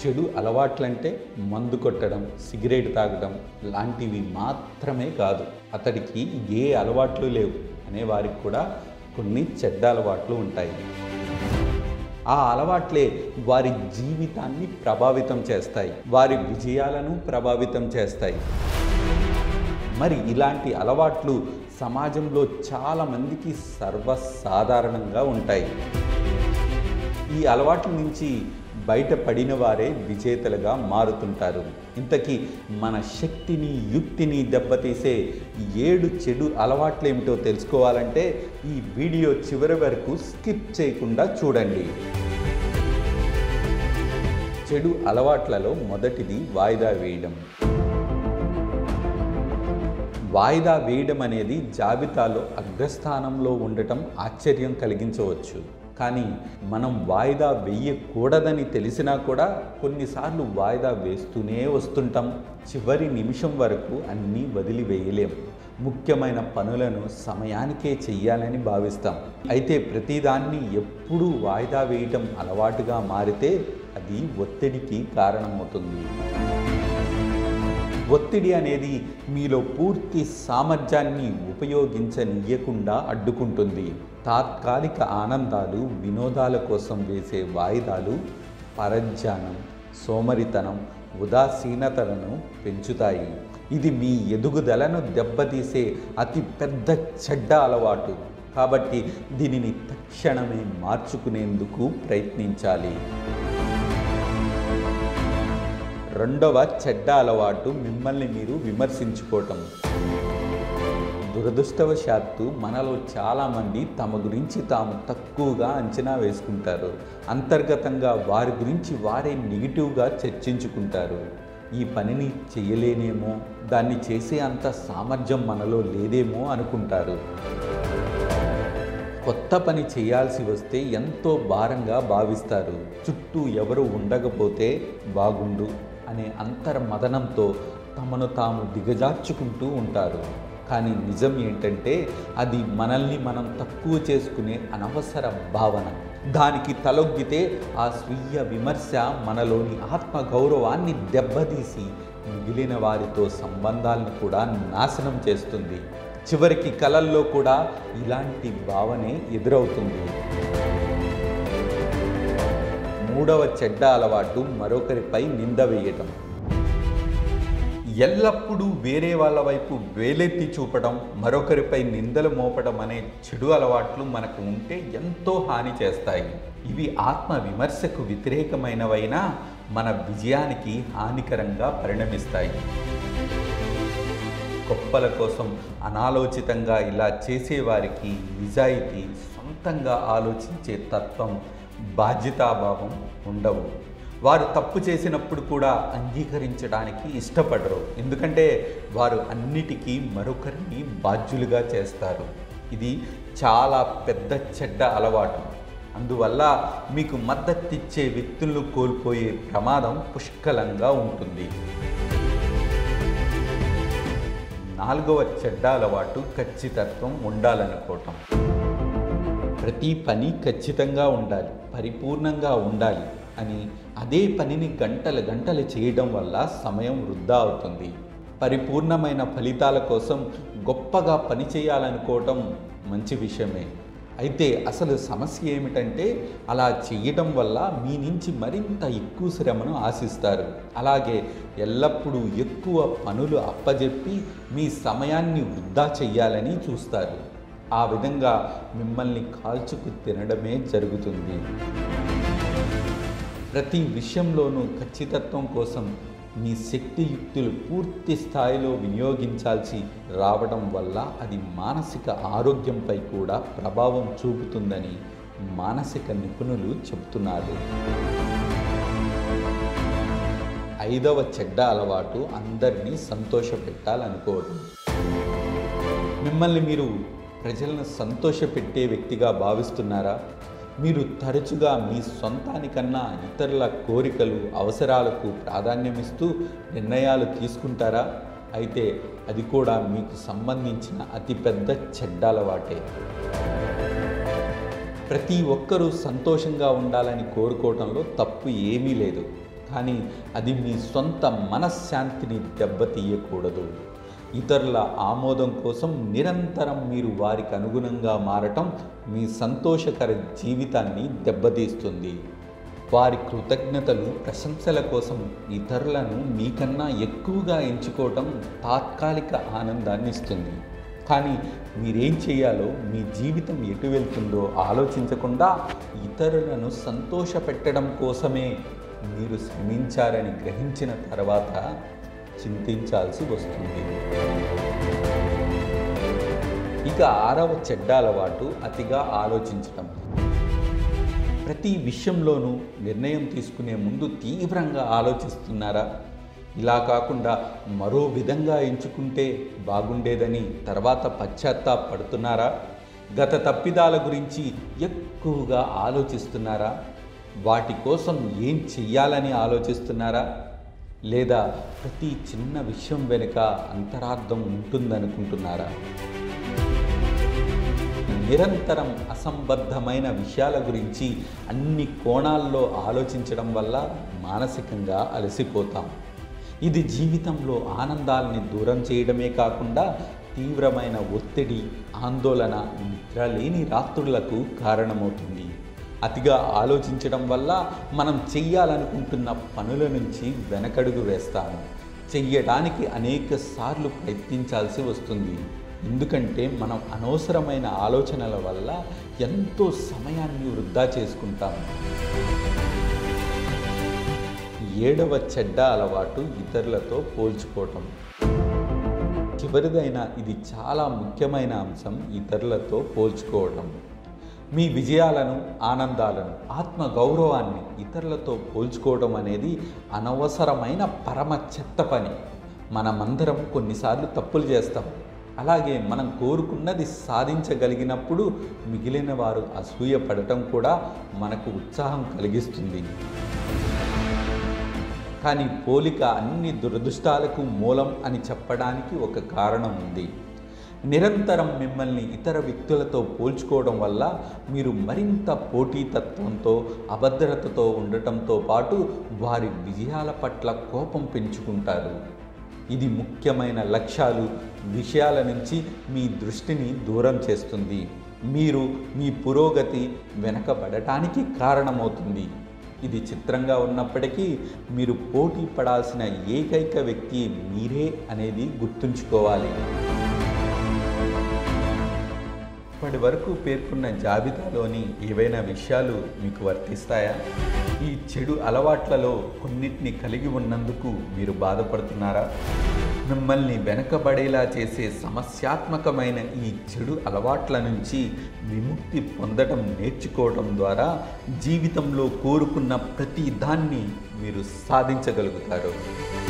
చెడు అలవాట్లంటే మందు కొట్టడం సిగరెట్ తాగడం లాంటివి మాత్రమే కాదు అతడికి ఏ అలవాట్లు లేవు అనే వారికి కూడా కొన్ని చెడ్డ అలవాట్లు ఉంటాయి ఆ అలవాట్లే వారి జీవితాన్ని ప్రభావితం చేస్తాయి వారి విజయాలను ప్రభావితం చేస్తాయి మరి ఇలాంటి అలవాట్లు సమాజంలో చాలామందికి సర్వసాధారణంగా ఉంటాయి ఈ అలవాట్ల నుంచి బయటపడిన వారే విజేతలుగా మారుతుంటారు ఇంతకీ మన శక్తిని యుక్తిని దెబ్బతీసే ఏడు చెడు అలవాట్లేమిటో తెలుసుకోవాలంటే ఈ వీడియో చివరి వరకు స్కిప్ చేయకుండా చూడండి చెడు అలవాట్లలో మొదటిది వాయిదా వేయడం వాయిదా వేయడం అనేది జాబితాలో అగ్రస్థానంలో ఉండటం ఆశ్చర్యం కలిగించవచ్చు కానీ మనం వాయిదా వేయకూడదని తెలిసినా కూడా కొన్నిసార్లు వాయిదా వేస్తూనే వస్తుంటాం చివరి నిమిషం వరకు అన్నీ వదిలివేయలేం ముఖ్యమైన పనులను సమయానికే చెయ్యాలని భావిస్తాం అయితే ప్రతిదాన్ని ఎప్పుడూ వాయిదా వేయటం అలవాటుగా మారితే అది ఒత్తిడికి కారణమవుతుంది ఒత్తిడి అనేది మీలో పూర్తి సామర్థ్యాన్ని ఉపయోగించనీయకుండా అడ్డుకుంటుంది తాత్కాలిక ఆనందాలు వినోదాల కోసం వేసే వాయిదాలు పరధ్యానం సోమరితనం ఉదాసీనతలను పెంచుతాయి ఇది మీ ఎదుగుదలను దెబ్బతీసే అతి పెద్ద చెడ్డ అలవాటు కాబట్టి దీనిని తక్షణమే మార్చుకునేందుకు ప్రయత్నించాలి రెండవ చెడ్డ అలవాటు మిమ్మల్ని మీరు విమర్శించుకోవటం దురదృష్టవశాత్తు మనలో చాలామంది తమ గురించి తాము తక్కువగా అంచనా వేసుకుంటారు అంతర్గతంగా వారి గురించి వారే నెగిటివ్గా చర్చించుకుంటారు ఈ పనిని చేయలేనేమో దాన్ని చేసే అంత సామర్థ్యం మనలో లేదేమో అనుకుంటారు కొత్త పని చేయాల్సి వస్తే ఎంతో భారంగా భావిస్తారు చుట్టూ ఎవరు ఉండకపోతే బాగుండు అనే అంతర్మదనంతో తమను తాము దిగజార్చుకుంటూ ఉంటారు కానీ నిజం ఏంటంటే అది మనల్ని మనం తక్కువ చేసుకునే అనవసర భావన దానికి తలొగ్గితే ఆ స్వీయ విమర్శ మనలోని ఆత్మగౌరవాన్ని దెబ్బతీసి మిగిలిన వారితో సంబంధాలను కూడా నాశనం చేస్తుంది చివరికి కళల్లో కూడా ఇలాంటి భావనే ఎదురవుతుంది మూడవ చెడ్డ అలవాటు మరొకరిపై నింద వేయటం ఎల్లప్పుడూ వేరే వాళ్ళ వైపు వేలెత్తి చూపడం మరొకరిపై నిందలు మోపడం అనే చెడు అలవాట్లు మనకు ఉంటే ఎంతో హాని చేస్తాయి ఇవి ఆత్మ విమర్శకు వ్యతిరేకమైనవైనా మన విజయానికి హానికరంగా పరిణమిస్తాయి గొప్పల కోసం అనాలోచితంగా ఇలా చేసేవారికి నిజాయితీ సొంతంగా ఆలోచించే తత్వం బాధ్యతాభావం ఉండవు వారు తప్పు చేసినప్పుడు కూడా అంగీకరించడానికి ఇష్టపడరు ఎందుకంటే వారు అన్నిటికీ మరొకరిని బాధ్యులుగా చేస్తారు ఇది చాలా పెద్ద చెడ్డ అలవాటు అందువల్ల మీకు మద్దతిచ్చే వ్యక్తులను కోల్పోయే ప్రమాదం పుష్కలంగా ఉంటుంది నాలుగవ చెడ్డ అలవాటు ఖచ్చితత్వం ఉండాలనుకోవటం ప్రతి పని ఖచ్చితంగా ఉండాలి పరిపూర్ణంగా ఉండాలి అని అదే పనిని గంటలు గంటలు చేయడం వల్ల సమయం వృధా అవుతుంది పరిపూర్ణమైన ఫలితాల కోసం గొప్పగా పని చేయాలనుకోవటం మంచి విషయమే అయితే అసలు సమస్య ఏమిటంటే అలా చేయడం వల్ల మీ నుంచి మరింత ఎక్కువ శ్రమను ఆశిస్తారు అలాగే ఎల్లప్పుడూ ఎక్కువ పనులు అప్పజెప్పి మీ సమయాన్ని వృధా చెయ్యాలని చూస్తారు ఆ విధంగా మిమ్మల్ని కాల్చుకు తినడమే జరుగుతుంది ప్రతి విషయంలోనూ ఖచ్చితత్వం కోసం మీ శక్తియుక్తులు పూర్తి స్థాయిలో వినియోగించాల్సి రావడం వల్ల అది మానసిక ఆరోగ్యంపై కూడా ప్రభావం చూపుతుందని మానసిక నిపుణులు చెబుతున్నారు ఐదవ చెడ్డ అలవాటు అందరినీ సంతోషపెట్టాలనుకోవడం మిమ్మల్ని మీరు ప్రజలను సంతోషపెట్టే వ్యక్తిగా భావిస్తున్నారా మీరు తరచుగా మీ సొంతానికన్నా ఇతరుల కోరికలు అవసరాలకు ప్రాధాన్యమిస్తూ నిర్ణయాలు తీసుకుంటారా అయితే అది కూడా మీకు సంబంధించిన అతిపెద్ద చెడ్డ అలవాటే ప్రతి ఒక్కరూ సంతోషంగా ఉండాలని కోరుకోవటంలో తప్పు ఏమీ లేదు కానీ అది మీ సొంత మనశ్శాంతిని దెబ్బతీయకూడదు ఇతరుల ఆమోదం కోసం నిరంతరం మీరు వారికి అనుగుణంగా మారటం మీ సంతోషకర జీవితాన్ని దెబ్బతీస్తుంది వారి కృతజ్ఞతలు ప్రశంసల కోసం ఇతరులను మీకన్నా ఎక్కువగా ఎంచుకోవటం తాత్కాలిక ఆనందాన్ని ఇస్తుంది కానీ మీరేం చేయాలో మీ జీవితం ఎటు వెళ్తుందో ఆలోచించకుండా ఇతరులను సంతోషపెట్టడం కోసమే మీరు శ్రమించారని గ్రహించిన తర్వాత చింతించాల్సి వస్తుంది ఇక ఆరవ చెడ్డ అలవాటు అతిగా ఆలోచించటం ప్రతి విషయంలోనూ నిర్ణయం తీసుకునే ముందు తీవ్రంగా ఆలోచిస్తున్నారా ఇలా కాకుండా మరో విధంగా ఎంచుకుంటే బాగుండేదని తర్వాత పశ్చాత్తాపడుతున్నారా గత తప్పిదాల గురించి ఎక్కువగా ఆలోచిస్తున్నారా వాటి కోసం ఏం చెయ్యాలని ఆలోచిస్తున్నారా లేదా ప్రతి చిన్న విషయం వెనుక అంతరార్థం ఉంటుందనుకుంటున్నారా నిరంతరం అసంబద్ధమైన విషయాల గురించి అన్ని కోణాల్లో ఆలోచించడం వల్ల మానసికంగా అలసిపోతాం ఇది జీవితంలో ఆనందాల్ని దూరం చేయడమే కాకుండా తీవ్రమైన ఒత్తిడి ఆందోళన నిద్రలేని రాత్రులకు కారణమవుతుంది అతిగా ఆలోచించడం వల్ల మనం చెయ్యాలనుకుంటున్న పనుల నుంచి వెనకడుగు వేస్తాము చెయ్యడానికి అనేక సార్లు ప్రయత్నించాల్సి వస్తుంది ఎందుకంటే మనం అనవసరమైన ఆలోచనల వల్ల ఎంతో సమయాన్ని వృధా చేసుకుంటాము ఏడవ చెడ్డ అలవాటు ఇతరులతో పోల్చుకోవటం చివరిదైన ఇది చాలా ముఖ్యమైన అంశం ఇతరులతో పోల్చుకోవటం మీ విజయాలను ఆనందాలను ఆత్మ గౌరవాన్ని ఇతరులతో పోల్చుకోవడం అనేది అనవసరమైన పరమ చెత్త పని మనమందరం కొన్నిసార్లు తప్పులు చేస్తాం అలాగే మనం కోరుకున్నది సాధించగలిగినప్పుడు మిగిలిన వారు అసూయపడటం కూడా మనకు ఉత్సాహం కలిగిస్తుంది కానీ పోలిక అన్ని దురదృష్టాలకు మూలం అని చెప్పడానికి ఒక కారణం ఉంది నిరంతరం మిమ్మల్ని ఇతర వ్యక్తులతో పోల్చుకోవడం వల్ల మీరు మరింత పోటీతత్వంతో అభద్రతతో ఉండటంతో పాటు వారి విజయాల పట్ల కోపం పెంచుకుంటారు ఇది ముఖ్యమైన లక్ష్యాలు విషయాల నుంచి మీ దృష్టిని దూరం చేస్తుంది మీరు మీ పురోగతి వెనకబడటానికి కారణమవుతుంది ఇది చిత్రంగా ఉన్నప్పటికీ మీరు పోటీ పడాల్సిన ఏకైక వ్యక్తి మీరే అనేది గుర్తుంచుకోవాలి ఇప్పటి వరకు పేర్కొన్న జాబితాలోని ఏవైనా విషయాలు మీకు వర్తిస్తాయా ఈ చెడు అలవాట్లలో కొన్నిటిని కలిగి ఉన్నందుకు మీరు బాధపడుతున్నారా మిమ్మల్ని వెనకబడేలా చేసే సమస్యాత్మకమైన ఈ చెడు అలవాట్ల నుంచి విముక్తి పొందడం నేర్చుకోవడం ద్వారా జీవితంలో కోరుకున్న ప్రతి దాన్ని మీరు సాధించగలుగుతారు